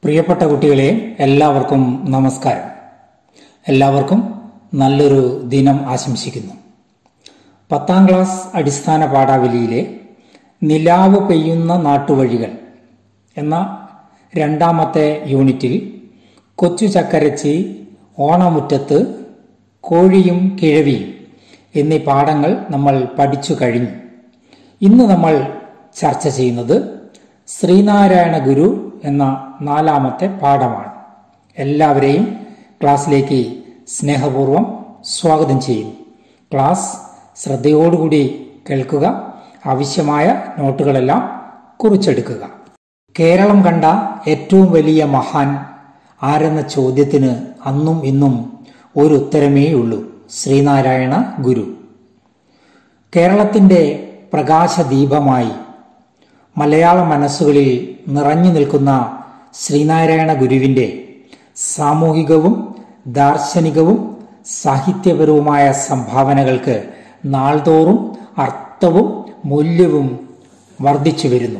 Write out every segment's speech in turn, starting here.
പ്രിയപ്പെട്ട കുട്ടികളെ എല്ലാവർക്കും നമസ്കാരം എല്ലാവർക്കും നല്ലൊരു ദിനം ആശംസിക്കുന്നു പത്താം ക്ലാസ് അടിസ്ഥാന പാഠാവലിയിലെ നിലാവ് പെയ്യുന്ന നാട്ടുവഴികൾ എന്ന രണ്ടാമത്തെ യൂണിറ്റിൽ കൊച്ചു ചക്കരച്ചി ഓണമുറ്റത്ത് കോഴിയും കിഴവിയും എന്നീ പാഠങ്ങൾ നമ്മൾ പഠിച്ചു കഴിഞ്ഞു ഇന്ന് നമ്മൾ ചർച്ച ചെയ്യുന്നത് ശ്രീനാരായണ ഗുരു എന്ന നാലാമത്തെ പാഠമാണ് എല്ലാവരെയും ക്ലാസ്സിലേക്ക് സ്നേഹപൂർവം സ്വാഗതം ചെയ്യുന്നു ക്ലാസ് ശ്രദ്ധയോടുകൂടി കേൾക്കുക ആവശ്യമായ നോട്ടുകളെല്ലാം കുറിച്ചെടുക്കുക കേരളം കണ്ട ഏറ്റവും വലിയ മഹാൻ ആരെന്ന ചോദ്യത്തിന് അന്നും ഇന്നും ഒരു ഉത്തരമേ ഉള്ളൂ ശ്രീനാരായണ ഗുരു കേരളത്തിന്റെ പ്രകാശദീപമായി മലയാള മനസ്സുകളിൽ നിറഞ്ഞു നിൽക്കുന്ന ശ്രീനാരായണ ഗുരുവിന്റെ സാമൂഹികവും ദാർശനികവും സാഹിത്യപരവുമായ സംഭാവനകൾക്ക് നാൾതോറും അർത്ഥവും മൂല്യവും വർദ്ധിച്ചു വരുന്നു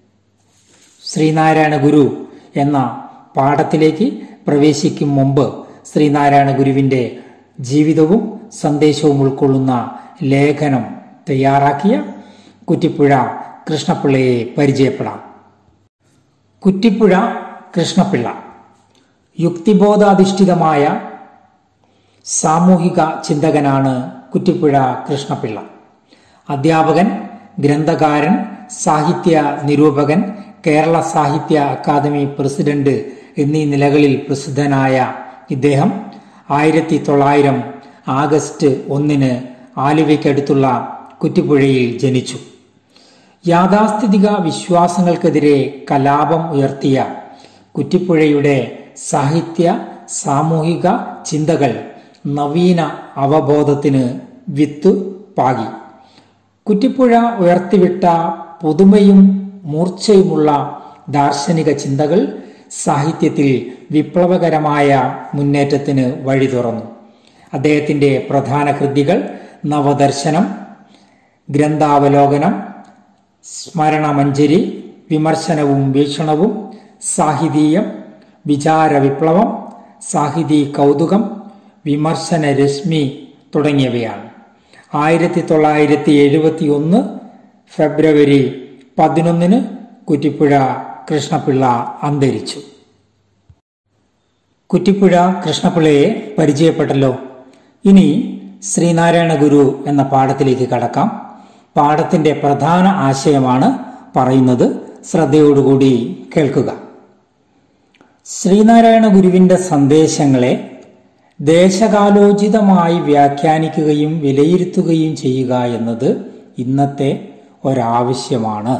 ശ്രീനാരായണ ഗുരു എന്ന പാഠത്തിലേക്ക് പ്രവേശിക്കും മുമ്പ് ശ്രീനാരായണ ഗുരുവിന്റെ ജീവിതവും സന്ദേശവും ഉൾക്കൊള്ളുന്ന ലേഖനം തയ്യാറാക്കിയ കുറ്റിപ്പുഴ കൃഷ്ണപിള്ളയെ പരിചയപ്പെടാം കുറ്റിപ്പുഴ കൃഷ്ണപിള്ള യുക്തിബോധാധിഷ്ഠിതമായ സാമൂഹിക ചിന്തകനാണ് കുറ്റിപ്പുഴ കൃഷ്ണപിള്ള അധ്യാപകൻ ഗ്രന്ഥകാരൻ സാഹിത്യ നിരൂപകൻ കേരള സാഹിത്യ അക്കാദമി പ്രസിഡന്റ് എന്നീ നിലകളിൽ പ്രസിദ്ധനായ ഇദ്ദേഹം ആയിരത്തി തൊള്ളായിരം ആഗസ്റ്റ് ഒന്നിന് ആലുവയ്ക്കടുത്തുള്ള കുറ്റിപ്പുഴയിൽ ജനിച്ചു യാഥാസ്ഥിതിക വിശ്വാസങ്ങൾക്കെതിരെ കലാപം ഉയർത്തിയ കുറ്റിപ്പുഴയുടെ സാഹിത്യ സാമൂഹിക ചിന്തകൾ നവീന അവബോധത്തിന് വിത്ത് പാകി കുറ്റിപ്പുഴ ഉയർത്തിവിട്ട പുതുമയും മൂർച്ചയുമുള്ള ദാർശനിക ചിന്തകൾ സാഹിത്യത്തിൽ വിപ്ലവകരമായ മുന്നേറ്റത്തിന് വഴി തുറന്നു അദ്ദേഹത്തിന്റെ പ്രധാന കൃതികൾ നവദർശനം ഗ്രന്ഥാവലോകനം സ്മരണമഞ്ജരി വിമർശനവും വീക്ഷണവും സാഹിതീയം വിചാര വിപ്ലവം സാഹിതി കൗതുകം വിമർശന രശ്മി തുടങ്ങിയവയാണ് ആയിരത്തി തൊള്ളായിരത്തി എഴുപത്തി ഒന്ന് ഫെബ്രുവരി പതിനൊന്നിന് കുറ്റിപ്പുഴ കൃഷ്ണപിള്ള അന്തരിച്ചു കുറ്റിപ്പുഴ കൃഷ്ണപിള്ളയെ പരിചയപ്പെട്ടല്ലോ ഇനി ശ്രീനാരായണ ഗുരു എന്ന പാഠത്തിലേക്ക് കടക്കാം പാഠത്തിന്റെ പ്രധാന ആശയമാണ് പറയുന്നത് ശ്രദ്ധയോടുകൂടി കേൾക്കുക ശ്രീനാരായണ ഗുരുവിന്റെ സന്ദേശങ്ങളെ ദേശകാലോചിതമായി വ്യാഖ്യാനിക്കുകയും വിലയിരുത്തുകയും ചെയ്യുക എന്നത് ഇന്നത്തെ ഒരാവശ്യമാണ്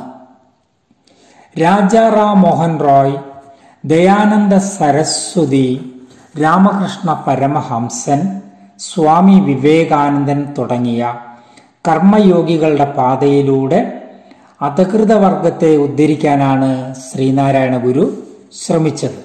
രാജാറാം മോഹൻ റോയ് ദയാനന്ദ സരസ്വതി രാമകൃഷ്ണ പരമഹംസൻ സ്വാമി വിവേകാനന്ദൻ തുടങ്ങിയ കർമ്മയോഗികളുടെ പാതയിലൂടെ അധകൃതവർഗത്തെ ഉദ്ധരിക്കാനാണ് ശ്രീനാരായണ ഗുരു ശ്രമിച്ചത്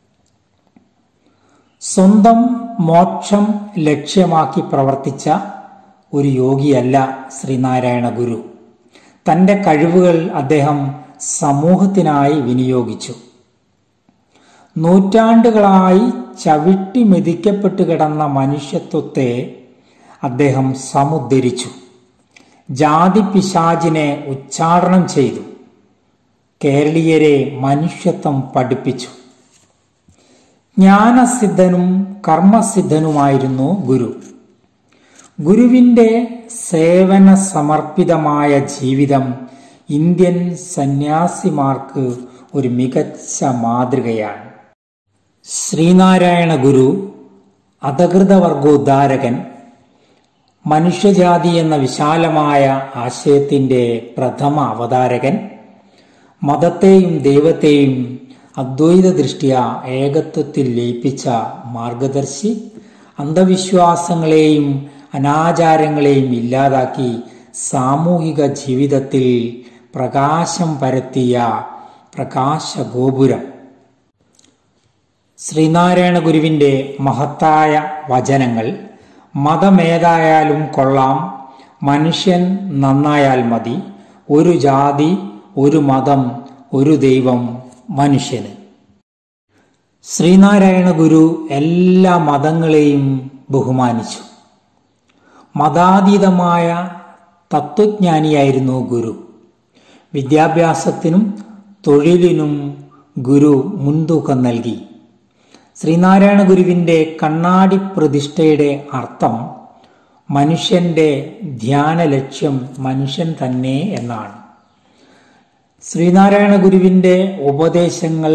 സ്വന്തം മോക്ഷം ലക്ഷ്യമാക്കി പ്രവർത്തിച്ച ഒരു യോഗിയല്ല ശ്രീനാരായണ ഗുരു തന്റെ കഴിവുകൾ അദ്ദേഹം സമൂഹത്തിനായി വിനിയോഗിച്ചു നൂറ്റാണ്ടുകളായി ചവിട്ടി മെതിക്കപ്പെട്ടു കിടന്ന മനുഷ്യത്വത്തെ അദ്ദേഹം സമുദ്ധരിച്ചു ജാതി പിശാചിനെ ഉച്ചാടനം ചെയ്തു കേരളീയരെ മനുഷ്യത്വം പഠിപ്പിച്ചു ജ്ഞാനസിദ്ധനും കർമ്മസിദ്ധനുമായിരുന്നു ഗുരു ഗുരുവിന്റെ സേവന സമർപ്പിതമായ ജീവിതം ഇന്ത്യൻ സന്യാസിമാർക്ക് ഒരു മികച്ച മാതൃകയാണ് ശ്രീനാരായണ ഗുരു അധകൃതവർഗോദ്ധാരകൻ മനുഷ്യജാതി എന്ന വിശാലമായ ആശയത്തിന്റെ പ്രഥമ അവതാരകൻ മതത്തെയും ദൈവത്തെയും അദ്വൈത ദൃഷ്ടിയ ഏകത്വത്തിൽ ലയിപ്പിച്ച മാർഗദർശി അന്ധവിശ്വാസങ്ങളെയും അനാചാരങ്ങളെയും ഇല്ലാതാക്കി സാമൂഹിക ജീവിതത്തിൽ പ്രകാശം പരത്തിയ പ്രകാശഗോപുരം ശ്രീനാരായണ ഗുരുവിന്റെ മഹത്തായ വചനങ്ങൾ മതമേതായാലും കൊള്ളാം മനുഷ്യൻ നന്നായാൽ മതി ഒരു ജാതി ഒരു മതം ഒരു ദൈവം മനുഷ്യന് ശ്രീനാരായണ ഗുരു എല്ലാ മതങ്ങളെയും ബഹുമാനിച്ചു മതാതീതമായ തത്വജ്ഞാനിയായിരുന്നു ഗുരു വിദ്യാഭ്യാസത്തിനും തൊഴിലിനും ഗുരു മുൻതൂക്കം നൽകി ശ്രീനാരായണ ഗുരുവിന്റെ കണ്ണാടി പ്രതിഷ്ഠയുടെ അർത്ഥം മനുഷ്യന്റെ ധ്യാന ലക്ഷ്യം മനുഷ്യൻ തന്നെ എന്നാണ് ശ്രീനാരായണ ഗുരുവിന്റെ ഉപദേശങ്ങൾ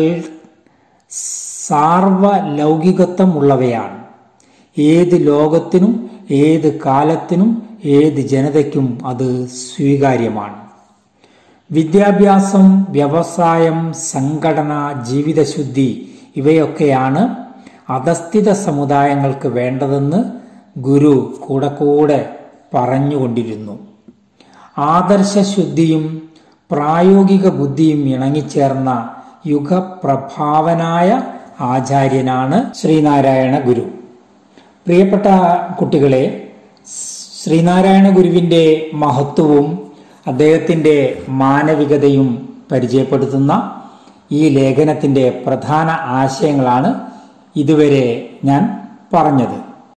സാർവലൗകികത്വം ഉള്ളവയാണ് ഏത് ലോകത്തിനും ഏത് കാലത്തിനും ഏത് ജനതയ്ക്കും അത് സ്വീകാര്യമാണ് വിദ്യാഭ്യാസം വ്യവസായം സംഘടന ജീവിതശുദ്ധി ഇവയൊക്കെയാണ് അധസ്ഥിത സമുദായങ്ങൾക്ക് വേണ്ടതെന്ന് ഗുരു കൂടെ കൂടെ പറഞ്ഞുകൊണ്ടിരുന്നു ആദർശശുദ്ധിയും പ്രായോഗിക ബുദ്ധിയും ഇണങ്ങിച്ചേർന്ന യുഗപ്രഭാവനായ ആചാര്യനാണ് ശ്രീനാരായണ ഗുരു പ്രിയപ്പെട്ട കുട്ടികളെ ശ്രീനാരായണ ഗുരുവിന്റെ മഹത്വവും അദ്ദേഹത്തിന്റെ മാനവികതയും പരിചയപ്പെടുത്തുന്ന ഈ ലേഖനത്തിന്റെ പ്രധാന ആശയങ്ങളാണ് ഇതുവരെ ഞാൻ പറഞ്ഞത്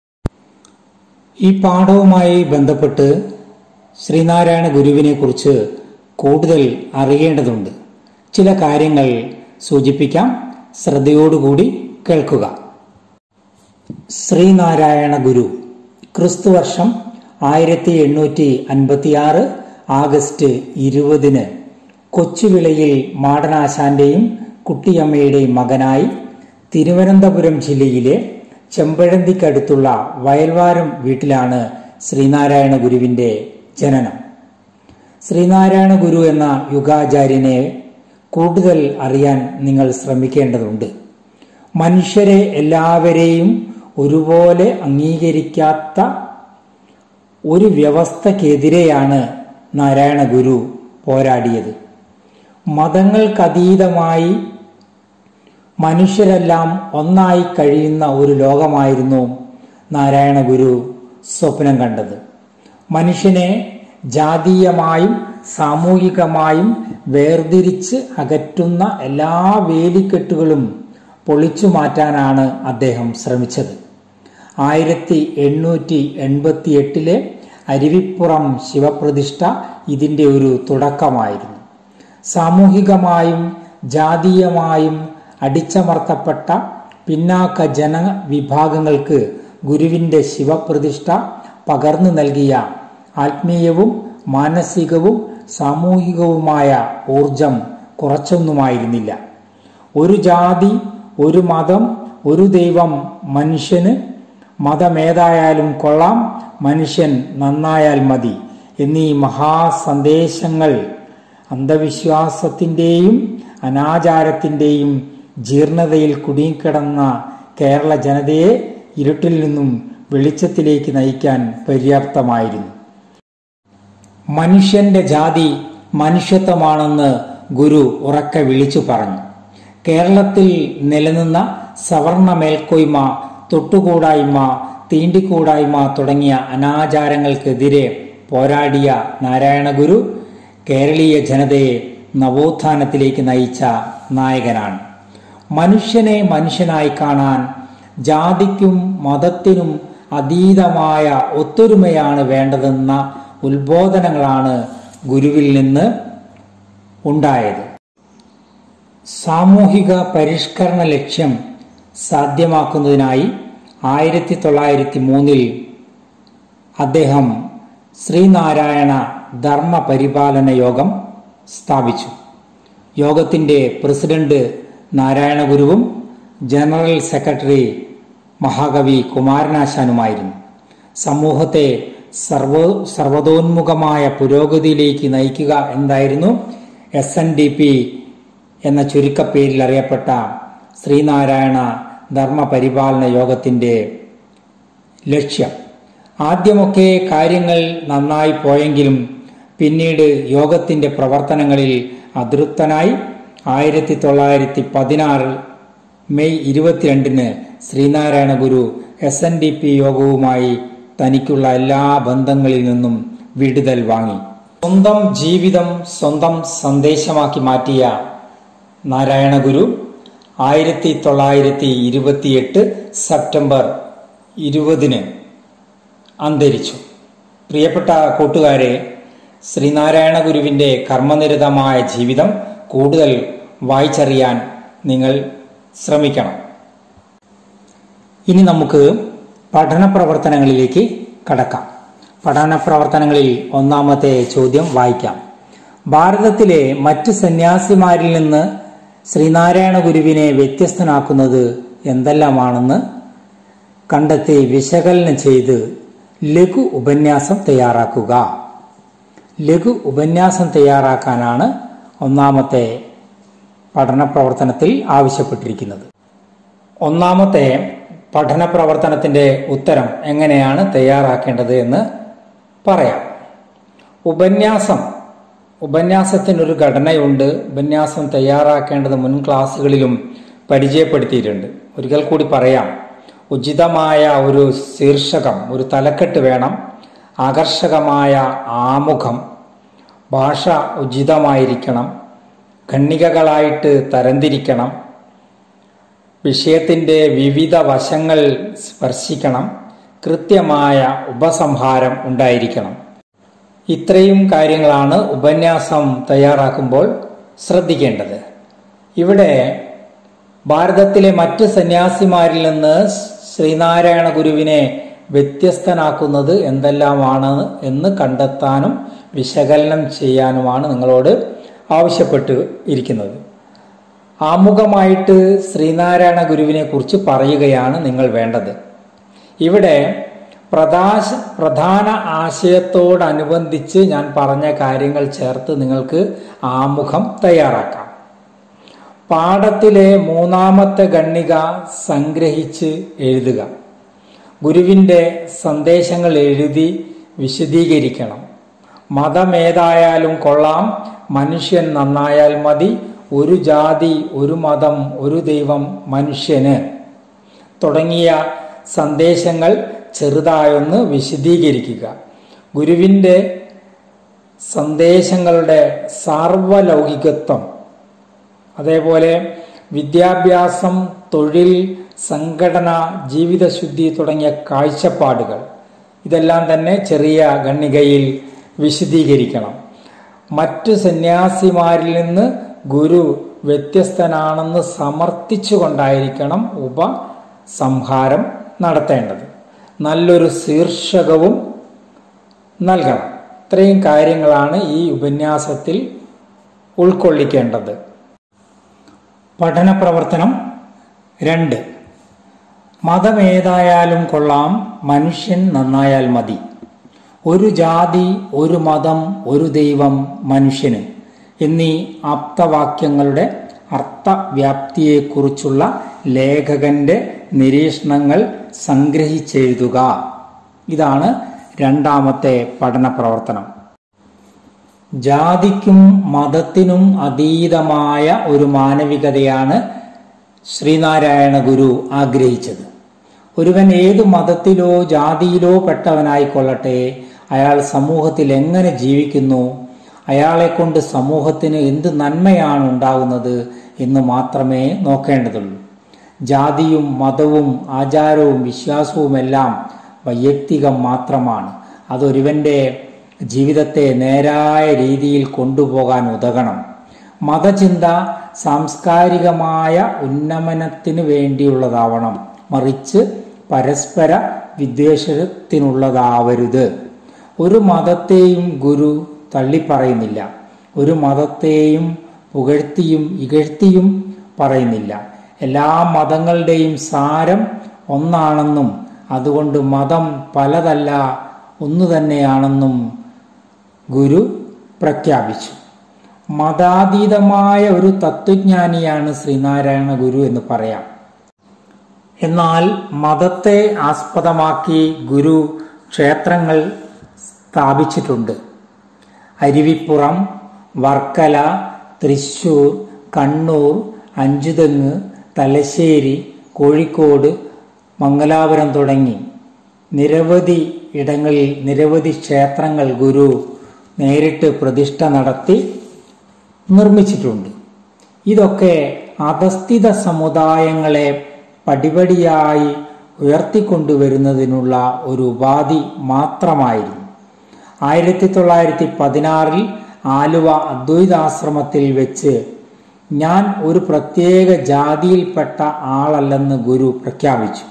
ഈ പാഠവുമായി ബന്ധപ്പെട്ട് ശ്രീനാരായണ ഗുരുവിനെ കുറിച്ച് കൂടുതൽ അറിയേണ്ടതുണ്ട് ചില കാര്യങ്ങൾ സൂചിപ്പിക്കാം ശ്രദ്ധയോടുകൂടി കേൾക്കുക ശ്രീനാരായണ ഗുരു ക്രിസ്തുവർഷം ആയിരത്തി എണ്ണൂറ്റി അൻപത്തിയാറ് ആഗസ്റ്റ് ഇരുപതിന് കൊച്ചുവിളയിൽ മാടനാശാന്റെയും കുട്ടിയമ്മയുടെയും മകനായി തിരുവനന്തപുരം ജില്ലയിലെ ചെമ്പഴന്തിക്കടുത്തുള്ള വയൽവാരം വീട്ടിലാണ് ശ്രീനാരായണ ഗുരുവിന്റെ ജനനം ശ്രീനാരായണ ഗുരു എന്ന യുഗാചാര്യനെ കൂടുതൽ അറിയാൻ നിങ്ങൾ ശ്രമിക്കേണ്ടതുണ്ട് മനുഷ്യരെ എല്ലാവരെയും ഒരുപോലെ അംഗീകരിക്കാത്ത ഒരു വ്യവസ്ഥക്കെതിരെയാണ് നാരായണ ഗുരു പോരാടിയത് മതങ്ങൾക്കതീതമായി മനുഷ്യരെല്ലാം ഒന്നായി കഴിയുന്ന ഒരു ലോകമായിരുന്നു നാരായണ ഗുരു സ്വപ്നം കണ്ടത് മനുഷ്യനെ ജാതീയമായും സാമൂഹികമായും വേർതിരിച്ച് അകറ്റുന്ന എല്ലാ വേലിക്കെട്ടുകളും പൊളിച്ചു മാറ്റാനാണ് അദ്ദേഹം ശ്രമിച്ചത് ആയിരത്തി എണ്ണൂറ്റി എൺപത്തി എട്ടിലെ അരുവിപ്പുറം ശിവപ്രതിഷ്ഠ ഇതിന്റെ ഒരു തുടക്കമായിരുന്നു സാമൂഹികമായും ജാതീയമായും അടിച്ചമർത്തപ്പെട്ട പിന്നാക്ക ജനവിഭാഗങ്ങൾക്ക് ഗുരുവിന്റെ ശിവപ്രതിഷ്ഠ പകർന്നു നൽകിയ ആത്മീയവും മാനസികവും സാമൂഹികവുമായ ഊർജം കുറച്ചൊന്നുമായിരുന്നില്ല ഒരു ജാതി ഒരു മതം ഒരു ദൈവം മനുഷ്യന് മതമേതായാലും കൊള്ളാം മനുഷ്യൻ നന്നായാൽ മതി എന്നീ മഹാസന്ദേശങ്ങൾ അന്ധവിശ്വാസത്തിന്റെയും അനാചാരത്തിന്റെയും ജീർണതയിൽ കുടുങ്ങിക്കിടന്ന കേരള ജനതയെ ഇരുട്ടിൽ നിന്നും വെളിച്ചത്തിലേക്ക് നയിക്കാൻ പര്യാപ്തമായിരുന്നു മനുഷ്യന്റെ ജാതി മനുഷ്യത്വമാണെന്ന് ഗുരു ഉറക്കെ വിളിച്ചു പറഞ്ഞു കേരളത്തിൽ നിലനിന്ന സവർണ മേൽക്കോയ്മ തൊട്ടുകൂടായ്മ തീണ്ടിക്കൂടായ്മ തുടങ്ങിയ അനാചാരങ്ങൾക്കെതിരെ പോരാടിയ നാരായണ ഗുരു കേരളീയ ജനതയെ നവോത്ഥാനത്തിലേക്ക് നയിച്ച നായകനാണ് മനുഷ്യനെ മനുഷ്യനായി കാണാൻ ജാതിക്കും മതത്തിനും അതീതമായ ഒത്തൊരുമയാണ് വേണ്ടതെന്ന ഉത്ബോധനങ്ങളാണ് ഗുരുവിൽ നിന്ന് ഉണ്ടായത് സാമൂഹിക പരിഷ്കരണ ലക്ഷ്യം സാധ്യമാക്കുന്നതിനായി ആയിരത്തി തൊള്ളായിരത്തി മൂന്നിൽ അദ്ദേഹം ശ്രീനാരായണ ധർമ്മ പരിപാലന യോഗം സ്ഥാപിച്ചു യോഗത്തിന്റെ പ്രസിഡന്റ് നാരായണ ഗുരുവും ജനറൽ സെക്രട്ടറി മഹാകവി കുമാരനാശാനുമായിരുന്നു സമൂഹത്തെ സർവ സർവതോന്മുഖമായ പുരോഗതിയിലേക്ക് നയിക്കുക എന്തായിരുന്നു എസ് എൻ ഡി പി എന്ന ചുരുക്കപ്പേരിൽ അറിയപ്പെട്ട ശ്രീനാരായണ ധർമ്മ പരിപാലന യോഗത്തിന്റെ ലക്ഷ്യം ആദ്യമൊക്കെ കാര്യങ്ങൾ നന്നായി പോയെങ്കിലും പിന്നീട് യോഗത്തിന്റെ പ്രവർത്തനങ്ങളിൽ അതൃപ്തനായി ആയിരത്തി തൊള്ളായിരത്തി പതിനാറ് മെയ് ഇരുപത്തിരണ്ടിന് Sreenarayana Guru S N D P യോഗവുമായി തനിക്കുള്ള എല്ലാ ബന്ധങ്ങളിൽ നിന്നും വിടുതൽ വാങ്ങി സ്വന്തം ജീവിതം സ്വന്തം സന്ദേശമാക്കി മാറ്റിയ നാരായണ ഗുരു ആയിരത്തി തൊള്ളായിരത്തി ഇരുപത്തിയെട്ട് സെപ്റ്റംബർ ഇരുപതിന് അന്തരിച്ചു പ്രിയപ്പെട്ട കൂട്ടുകാരെ ശ്രീനാരായണ ഗുരുവിന്റെ കർമ്മനിരതമായ ജീവിതം കൂടുതൽ വായിച്ചറിയാൻ നിങ്ങൾ ശ്രമിക്കണം ഇനി നമുക്ക് പഠന പ്രവർത്തനങ്ങളിലേക്ക് കടക്കാം പഠന പ്രവർത്തനങ്ങളിൽ ഒന്നാമത്തെ ചോദ്യം വായിക്കാം ഭാരതത്തിലെ മറ്റ് സന്യാസിമാരിൽ നിന്ന് ശ്രീനാരായണ ഗുരുവിനെ വ്യത്യസ്തനാക്കുന്നത് എന്തെല്ലാമാണെന്ന് കണ്ടെത്തി വിശകലനം ചെയ്ത് ലഘു ഉപന്യാസം തയ്യാറാക്കുക ലഘു ഉപന്യാസം തയ്യാറാക്കാനാണ് ഒന്നാമത്തെ പഠന പ്രവർത്തനത്തിൽ ആവശ്യപ്പെട്ടിരിക്കുന്നത് ഒന്നാമത്തെ പഠന പ്രവർത്തനത്തിന്റെ ഉത്തരം എങ്ങനെയാണ് തയ്യാറാക്കേണ്ടത് എന്ന് പറയാം ഉപന്യാസം ഉപന്യാസത്തിനൊരു ഘടനയുണ്ട് ഉപന്യാസം തയ്യാറാക്കേണ്ടത് മുൻ ക്ലാസ്സുകളിലും പരിചയപ്പെടുത്തിയിട്ടുണ്ട് ഒരിക്കൽ കൂടി പറയാം ഉചിതമായ ഒരു ശീർഷകം ഒരു തലക്കെട്ട് വേണം ആകർഷകമായ ആമുഖം ഭാഷ ഉചിതമായിരിക്കണം ഖണ്ഡികകളായിട്ട് തരംതിരിക്കണം വിഷയത്തിന്റെ വിവിധ വശങ്ങൾ സ്പർശിക്കണം കൃത്യമായ ഉപസംഹാരം ഉണ്ടായിരിക്കണം ഇത്രയും കാര്യങ്ങളാണ് ഉപന്യാസം തയ്യാറാക്കുമ്പോൾ ശ്രദ്ധിക്കേണ്ടത് ഇവിടെ ഭാരതത്തിലെ മറ്റ് സന്യാസിമാരിൽ നിന്ന് ശ്രീനാരായണ ഗുരുവിനെ വ്യത്യസ്തനാക്കുന്നത് എന്തെല്ലാമാണ് എന്ന് കണ്ടെത്താനും വിശകലനം ചെയ്യാനുമാണ് നിങ്ങളോട് ആവശ്യപ്പെട്ട് ഇരിക്കുന്നത് ആമുഖമായിട്ട് ശ്രീനാരായണ ഗുരുവിനെ കുറിച്ച് പറയുകയാണ് നിങ്ങൾ വേണ്ടത് ഇവിടെ പ്രധാശ പ്രധാന ആശയത്തോടനുബന്ധിച്ച് ഞാൻ പറഞ്ഞ കാര്യങ്ങൾ ചേർത്ത് നിങ്ങൾക്ക് ആമുഖം തയ്യാറാക്കാം പാഠത്തിലെ മൂന്നാമത്തെ ഖണ്ണിക സംഗ്രഹിച്ച് എഴുതുക ഗുരുവിന്റെ സന്ദേശങ്ങൾ എഴുതി വിശദീകരിക്കണം മതമേതായാലും കൊള്ളാം മനുഷ്യൻ നന്നായാൽ മതി ഒരു ജാതി ഒരു മതം ഒരു ദൈവം മനുഷ്യന് തുടങ്ങിയ സന്ദേശങ്ങൾ ചെറുതായൊന്ന് വിശദീകരിക്കുക ഗുരുവിന്റെ സന്ദേശങ്ങളുടെ സാർവലൗകികത്വം അതേപോലെ വിദ്യാഭ്യാസം തൊഴിൽ സംഘടന ജീവിതശുദ്ധി തുടങ്ങിയ കാഴ്ചപ്പാടുകൾ ഇതെല്ലാം തന്നെ ചെറിയ ഖണ്ണികയിൽ വിശദീകരിക്കണം മറ്റു സന്യാസിമാരിൽ നിന്ന് ഗുരു വ്യത്യസ്തനാണെന്ന് സമർത്ഥിച്ചുകൊണ്ടായിരിക്കണം ഉപസംഹാരം നടത്തേണ്ടത് നല്ലൊരു ശീർഷകവും നൽകണം ഇത്രയും കാര്യങ്ങളാണ് ഈ ഉപന്യാസത്തിൽ ഉൾക്കൊള്ളിക്കേണ്ടത് പഠന പ്രവർത്തനം രണ്ട് മതമേതായാലും കൊള്ളാം മനുഷ്യൻ നന്നായാൽ മതി ഒരു ജാതി ഒരു മതം ഒരു ദൈവം മനുഷ്യന് എന്നീ ആപ്തവാക്യങ്ങളുടെ അർത്ഥവ്യാപ്തിയെക്കുറിച്ചുള്ള ലേഖകന്റെ നിരീക്ഷണങ്ങൾ സംഗ്രഹിച്ചെഴുതുക ഇതാണ് രണ്ടാമത്തെ പഠന പ്രവർത്തനം ജാതിക്കും മതത്തിനും അതീതമായ ഒരു മാനവികതയാണ് ശ്രീനാരായണ ഗുരു ആഗ്രഹിച്ചത് ഒരുവൻ ഏതു മതത്തിലോ ജാതിയിലോ പെട്ടവനായിക്കൊള്ളട്ടെ അയാൾ സമൂഹത്തിൽ എങ്ങനെ ജീവിക്കുന്നു അയാളെ കൊണ്ട് സമൂഹത്തിന് എന്ത് നന്മയാണ് ഉണ്ടാകുന്നത് എന്ന് മാത്രമേ നോക്കേണ്ടതുള്ളൂ ജാതിയും മതവും ആചാരവും വിശ്വാസവുമെല്ലാം വൈയക്തികം മാത്രമാണ് അതൊരുവന്റെ ജീവിതത്തെ നേരായ രീതിയിൽ കൊണ്ടുപോകാൻ ഉതകണം മതചിന്ത സാംസ്കാരികമായ ഉന്നമനത്തിന് വേണ്ടിയുള്ളതാവണം മറിച്ച് പരസ്പര വിദ്വേഷത്തിനുള്ളതാവരുത് ഒരു മതത്തെയും ഗുരു തള്ളിപ്പറയുന്നില്ല ഒരു മതത്തെയും പുകഴ്ത്തിയും ഇകഴ്ത്തിയും പറയുന്നില്ല എല്ലാ മതങ്ങളുടെയും സാരം ഒന്നാണെന്നും അതുകൊണ്ട് മതം പലതല്ല ഒന്നു തന്നെയാണെന്നും ഗുരു പ്രഖ്യാപിച്ചു മതാതീതമായ ഒരു തത്വജ്ഞാനിയാണ് ശ്രീനാരായണ ഗുരു എന്ന് പറയാം എന്നാൽ മതത്തെ ആസ്പദമാക്കി ഗുരു ക്ഷേത്രങ്ങൾ സ്ഥാപിച്ചിട്ടുണ്ട് അരുവിപ്പുറം വർക്കല തൃശൂർ കണ്ണൂർ അഞ്ചുതെങ്ങ് തലശ്ശേരി കോഴിക്കോട് മംഗലാപുരം തുടങ്ങി നിരവധി ഇടങ്ങളിൽ നിരവധി ക്ഷേത്രങ്ങൾ ഗുരു നേരിട്ട് പ്രതിഷ്ഠ നടത്തി നിർമ്മിച്ചിട്ടുണ്ട് ഇതൊക്കെ അധസ്ഥിത സമുദായങ്ങളെ പടിപടിയായി ഉയർത്തിക്കൊണ്ടുവരുന്നതിനുള്ള ഒരു ഉപാധി മാത്രമായിരുന്നു ആയിരത്തി തൊള്ളായിരത്തി പതിനാറിൽ ആലുവ അദ്വൈതാശ്രമത്തിൽ വെച്ച് ഞാൻ ഒരു പ്രത്യേക ജാതിയിൽപ്പെട്ട ആളല്ലെന്ന് ഗുരു പ്രഖ്യാപിച്ചു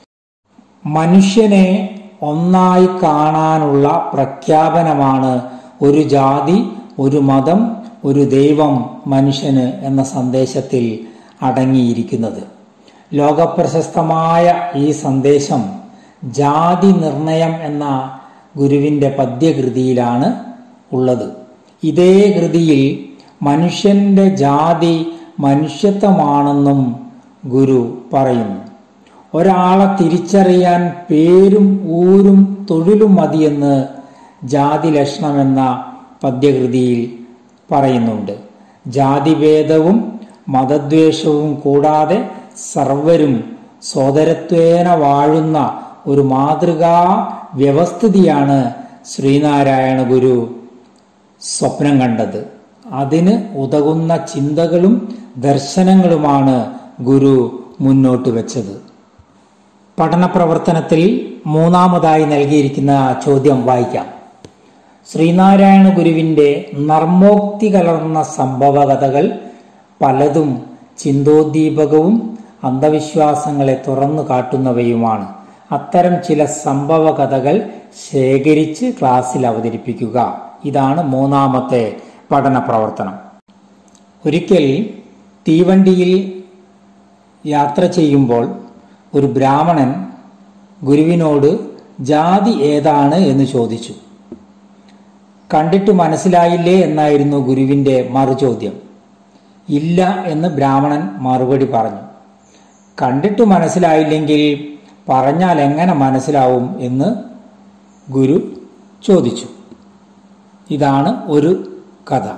മനുഷ്യനെ ഒന്നായി കാണാനുള്ള പ്രഖ്യാപനമാണ് ഒരു ജാതി ഒരു മതം ഒരു ദൈവം മനുഷ്യന് എന്ന സന്ദേശത്തിൽ അടങ്ങിയിരിക്കുന്നത് ലോകപ്രശസ്തമായ ഈ സന്ദേശം ജാതി നിർണയം എന്ന ഗുരുവിന്റെ പദ്യകൃതിയിലാണ് ഉള്ളത് ഇതേ കൃതിയിൽ മനുഷ്യന്റെ ജാതി മനുഷ്യത്വമാണെന്നും ഗുരു പറയുന്നു ഒരാളെ തിരിച്ചറിയാൻ പേരും ഊരും തൊഴിലും മതിയെന്ന് ജാതി ലക്ഷണമെന്ന പദ്യകൃതിയിൽ പറയുന്നുണ്ട് ജാതിഭേദവും മതദ്വേഷവും കൂടാതെ സർവരും സോദരത്വേന വാഴുന്ന ഒരു മാതൃകാ വ്യവസ്ഥിതിയാണ് ശ്രീനാരായണ ഗുരു സ്വപ്നം കണ്ടത് അതിന് ഉതകുന്ന ചിന്തകളും ദർശനങ്ങളുമാണ് ഗുരു മുന്നോട്ട് വെച്ചത് പഠന പ്രവർത്തനത്തിൽ മൂന്നാമതായി നൽകിയിരിക്കുന്ന ചോദ്യം വായിക്കാം ശ്രീനാരായണ ഗുരുവിന്റെ നർമ്മോക്തി കലർന്ന സംഭവകഥകൾ പലതും ചിന്തോദ്ദീപകവും അന്ധവിശ്വാസങ്ങളെ തുറന്നു കാട്ടുന്നവയുമാണ് അത്തരം ചില സംഭവ കഥകൾ ശേഖരിച്ച് ക്ലാസ്സിൽ അവതരിപ്പിക്കുക ഇതാണ് മൂന്നാമത്തെ പഠന പ്രവർത്തനം ഒരിക്കൽ തീവണ്ടിയിൽ യാത്ര ചെയ്യുമ്പോൾ ഒരു ബ്രാഹ്മണൻ ഗുരുവിനോട് ജാതി ഏതാണ് എന്ന് ചോദിച്ചു കണ്ടിട്ട് മനസ്സിലായില്ലേ എന്നായിരുന്നു ഗുരുവിന്റെ മറുചോദ്യം ഇല്ല എന്ന് ബ്രാഹ്മണൻ മറുപടി പറഞ്ഞു കണ്ടിട്ട് മനസ്സിലായില്ലെങ്കിൽ പറഞ്ഞാൽ എങ്ങനെ മനസ്സിലാവും എന്ന് ഗുരു ചോദിച്ചു ഇതാണ് ഒരു കഥ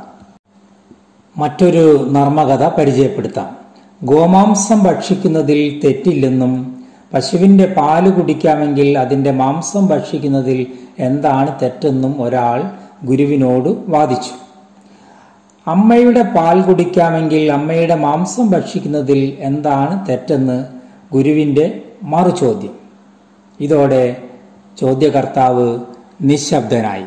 മറ്റൊരു നർമ്മകഥ പരിചയപ്പെടുത്താം ഗോമാംസം ഭക്ഷിക്കുന്നതിൽ തെറ്റില്ലെന്നും പശുവിന്റെ പാല് കുടിക്കാമെങ്കിൽ അതിന്റെ മാംസം ഭക്ഷിക്കുന്നതിൽ എന്താണ് തെറ്റെന്നും ഒരാൾ ഗുരുവിനോട് വാദിച്ചു അമ്മയുടെ പാൽ കുടിക്കാമെങ്കിൽ അമ്മയുടെ മാംസം ഭക്ഷിക്കുന്നതിൽ എന്താണ് തെറ്റെന്ന് ഗുരുവിന്റെ മറുചോദ്യം ഇതോടെ ചോദ്യകർത്താവ് നിശബ്ദനായി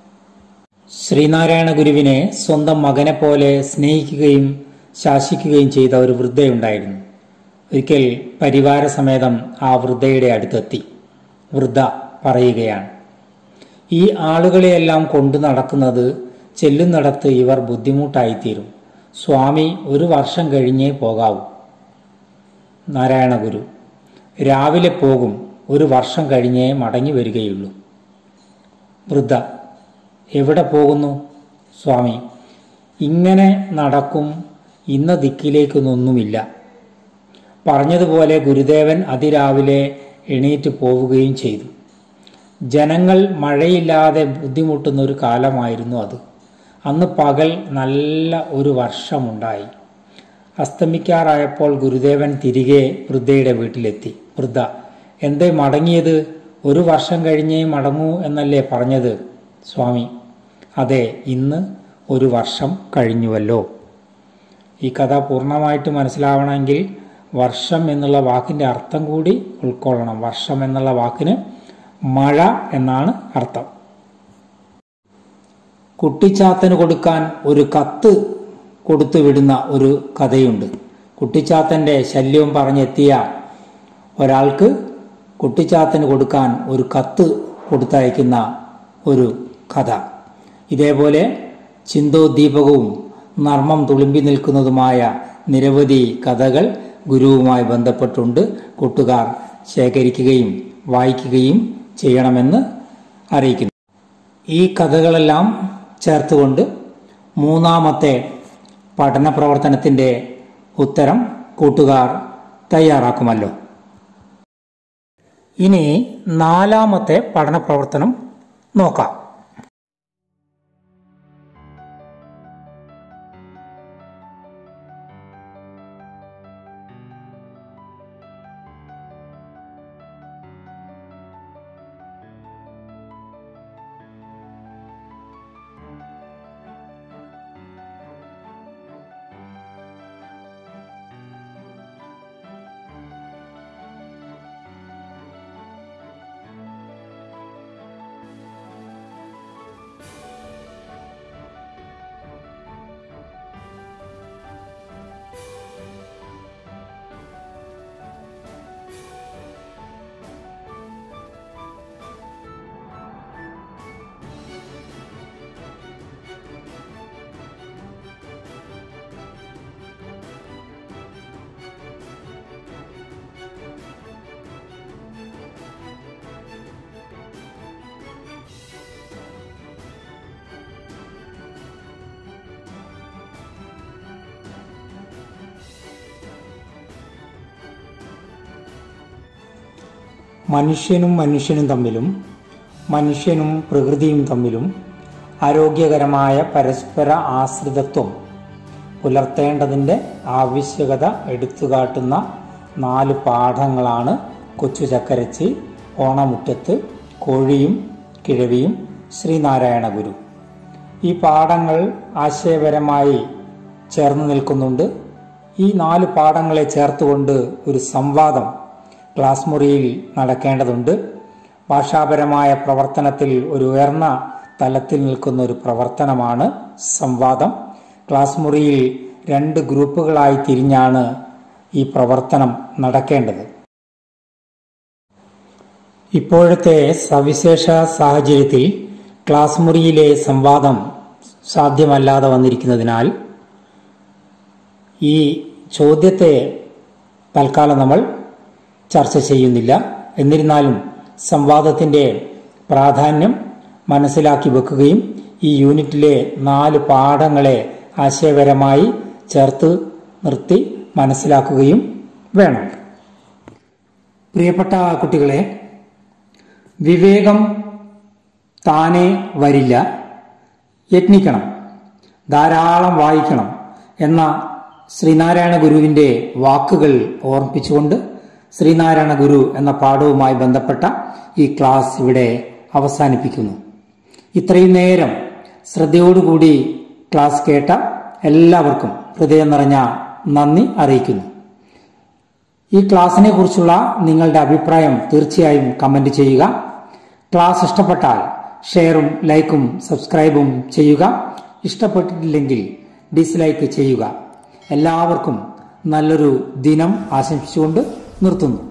ശ്രീനാരായണ ഗുരുവിനെ സ്വന്തം മകനെ പോലെ സ്നേഹിക്കുകയും ശാസിക്കുകയും ചെയ്ത ഒരു വൃദ്ധയുണ്ടായിരുന്നു ഒരിക്കൽ പരിവാര സമേതം ആ വൃദ്ധയുടെ അടുത്തെത്തി വൃദ്ധ പറയുകയാണ് ഈ ആളുകളെയെല്ലാം കൊണ്ടു നടക്കുന്നത് ചെല്ലുന്നിടത്ത് ഇവർ ബുദ്ധിമുട്ടായിത്തീരും സ്വാമി ഒരു വർഷം കഴിഞ്ഞേ പോകാവൂ നാരായണ ഗുരു രാവിലെ പോകും ഒരു വർഷം കഴിഞ്ഞേ മടങ്ങി വരികയുള്ളൂ വൃദ്ധ എവിടെ പോകുന്നു സ്വാമി ഇങ്ങനെ നടക്കും ഇന്ന ദിക്കിലേക്കൊന്നൊന്നുമില്ല പറഞ്ഞതുപോലെ ഗുരുദേവൻ അതിരാവിലെ എണീറ്റ് പോവുകയും ചെയ്തു ജനങ്ങൾ മഴയില്ലാതെ ബുദ്ധിമുട്ടുന്ന ഒരു കാലമായിരുന്നു അത് അന്ന് പകൽ നല്ല ഒരു വർഷമുണ്ടായി അസ്തമിക്കാറായപ്പോൾ ഗുരുദേവൻ തിരികെ വൃദ്ധയുടെ വീട്ടിലെത്തി വൃദ്ധ എന്തേ മടങ്ങിയത് ഒരു വർഷം കഴിഞ്ഞേ മടങ്ങൂ എന്നല്ലേ പറഞ്ഞത് സ്വാമി അതെ ഇന്ന് ഒരു വർഷം കഴിഞ്ഞുവല്ലോ ഈ കഥ പൂർണ്ണമായിട്ട് മനസ്സിലാവണമെങ്കിൽ വർഷം എന്നുള്ള വാക്കിന്റെ അർത്ഥം കൂടി ഉൾക്കൊള്ളണം വർഷം എന്നുള്ള വാക്കിന് മഴ എന്നാണ് അർത്ഥം കുട്ടിച്ചാത്തന് കൊടുക്കാൻ ഒരു കത്ത് കൊടുത്തു വിടുന്ന ഒരു കഥയുണ്ട് കുട്ടിച്ചാത്തന്റെ ശല്യവും പറഞ്ഞെത്തിയ ഒരാൾക്ക് കുട്ടിച്ചാത്തന് കൊടുക്കാൻ ഒരു കത്ത് കൊടുത്തയക്കുന്ന ഒരു കഥ ഇതേപോലെ ചിന്തോദ്ദീപകവും നർമ്മം തുളുമ്പി നിൽക്കുന്നതുമായ നിരവധി കഥകൾ ഗുരുവുമായി ബന്ധപ്പെട്ടുണ്ട് കൂട്ടുകാർ ശേഖരിക്കുകയും വായിക്കുകയും ചെയ്യണമെന്ന് അറിയിക്കുന്നു ഈ കഥകളെല്ലാം ചേർത്തുകൊണ്ട് മൂന്നാമത്തെ പഠന പ്രവർത്തനത്തിന്റെ ഉത്തരം കൂട്ടുകാർ തയ്യാറാക്കുമല്ലോ ഇനി നാലാമത്തെ പഠന പ്രവർത്തനം നോക്കാം മനുഷ്യനും മനുഷ്യനും തമ്മിലും മനുഷ്യനും പ്രകൃതിയും തമ്മിലും ആരോഗ്യകരമായ പരസ്പര ആശ്രിതത്വം പുലർത്തേണ്ടതിൻ്റെ ആവശ്യകത എടുത്തുകാട്ടുന്ന നാല് പാഠങ്ങളാണ് കൊച്ചു ചക്കരച്ചി ഓണമുറ്റത്ത് കോഴിയും കിഴവിയും ശ്രീനാരായണ ഗുരു ഈ പാഠങ്ങൾ ആശയപരമായി ചേർന്ന് നിൽക്കുന്നുണ്ട് ഈ നാല് പാഠങ്ങളെ ചേർത്തുകൊണ്ട് ഒരു സംവാദം ക്ലാസ് മുറിയിൽ നടക്കേണ്ടതുണ്ട് ഭാഷാപരമായ പ്രവർത്തനത്തിൽ ഒരു ഉയർന്ന തലത്തിൽ നിൽക്കുന്ന ഒരു പ്രവർത്തനമാണ് സംവാദം ക്ലാസ് മുറിയിൽ രണ്ട് ഗ്രൂപ്പുകളായി തിരിഞ്ഞാണ് ഈ പ്രവർത്തനം നടക്കേണ്ടത് ഇപ്പോഴത്തെ സവിശേഷ സാഹചര്യത്തിൽ ക്ലാസ് മുറിയിലെ സംവാദം സാധ്യമല്ലാതെ വന്നിരിക്കുന്നതിനാൽ ഈ ചോദ്യത്തെ തൽക്കാലം നമ്മൾ ചർച്ച ചെയ്യുന്നില്ല എന്നിരുന്നാലും സംവാദത്തിൻ്റെ പ്രാധാന്യം മനസ്സിലാക്കി വെക്കുകയും ഈ യൂണിറ്റിലെ നാല് പാഠങ്ങളെ ആശയപരമായി ചേർത്ത് നിർത്തി മനസ്സിലാക്കുകയും വേണം പ്രിയപ്പെട്ട കുട്ടികളെ വിവേകം താനെ വരില്ല യത്നിക്കണം ധാരാളം വായിക്കണം എന്ന ശ്രീനാരായണ ഗുരുവിന്റെ വാക്കുകൾ ഓർമ്മിപ്പിച്ചുകൊണ്ട് ശ്രീനാരായണ ഗുരു എന്ന പാഠവുമായി ബന്ധപ്പെട്ട ഈ ക്ലാസ് ഇവിടെ അവസാനിപ്പിക്കുന്നു ഇത്രയും നേരം ശ്രദ്ധയോടുകൂടി ക്ലാസ് കേട്ട എല്ലാവർക്കും ഹൃദയം നിറഞ്ഞ നന്ദി അറിയിക്കുന്നു ഈ ക്ലാസ്സിനെ കുറിച്ചുള്ള നിങ്ങളുടെ അഭിപ്രായം തീർച്ചയായും കമന്റ് ചെയ്യുക ക്ലാസ് ഇഷ്ടപ്പെട്ടാൽ ഷെയറും ലൈക്കും സബ്സ്ക്രൈബും ചെയ്യുക ഇഷ്ടപ്പെട്ടിട്ടില്ലെങ്കിൽ ഡിസ്ലൈക്ക് ചെയ്യുക എല്ലാവർക്കും നല്ലൊരു ദിനം ആശംസിച്ചുകൊണ്ട് നിർത്തുന്നു